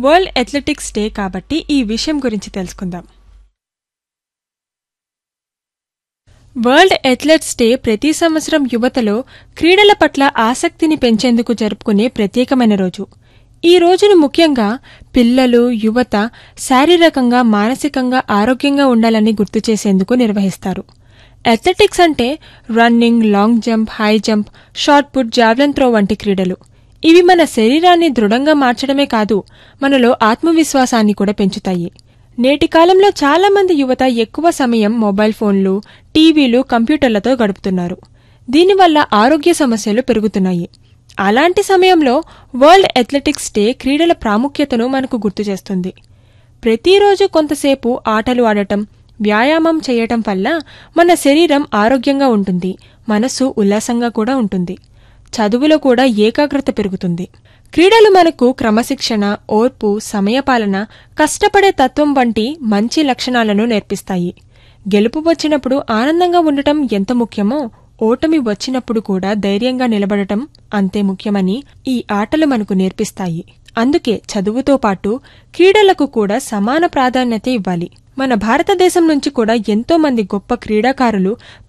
world athletics day కాబట్టి ఈ విషయం గురించి తెలుసుకుందాం వరల్డ్ అథ్లెట్స్ డే ప్రతి సంవత్సరం యువతలో క్రీడల పట్ల ఆసక్తిని పెంచేందుకు జరుపుకునే ప్రత్యేకమైన రోజు ఈ రోజును ముఖ్యంగా పిల్లలు యువత శారీరకంగా మానసికంగా ఆరోగ్యంగా ఉండాలని గుర్తు చేసేందుకు నిర్వహిస్తారు అథ్లెటిక్స్ అంటే running long jump high jump shot put javelin throw వంటి క్రీడలు ఇవి మన శరీరాన్ని దృఢంగా మార్చడమే కాదు మనలో ఆత్మవిశ్వాసాన్ని కూడా పెంచుతాయి నేటి కాలంలో చాలా మంది యువత ఎక్కువ సమయం మొబైల్ ఫోన్లు టీవీలు కంప్యూటర్లతో గడుపుతున్నారు దీనివల్ల ఆరోగ్య సమస్యలు పెరుగుతున్నాయి అలాంటి సమయంలో వరల్డ్ అథ్లెటిక్స్ డే క్రీడల ప్రాముఖ్యతను మనకు గుర్తు చేస్తుంది ప్రతిరోజు కొంతసేపు ఆటలు ఆడటం వ్యాయామం చేయటం వల్ల మన శరీరం ఆరోగ్యంగా ఉంటుంది మనసు ఉల్లాసంగా కూడా ఉంటుంది చదువులో కూడా ఏకాగ్రత పెరుగుతుంది క్రీడలు మనకు క్రమశిక్షణ ఓర్పు సమయపాలన కష్టపడే తత్వం వంటి మంచి లక్షణాలను నేర్పిస్తాయి గెలుపు వచ్చినప్పుడు ఆనందంగా ఉండటం ఎంత ముఖ్యమో ఓటమి వచ్చినప్పుడు కూడా ధైర్యంగా నిలబడటం అంతే ముఖ్యమని ఈ ఆటలు మనకు నేర్పిస్తాయి అందుకే చదువుతో పాటు క్రీడలకు కూడా సమాన ప్రాధాన్యత ఇవ్వాలి మన భారతదేశం నుంచి కూడా ఎంతో మంది గొప్ప క్రీడాకారులు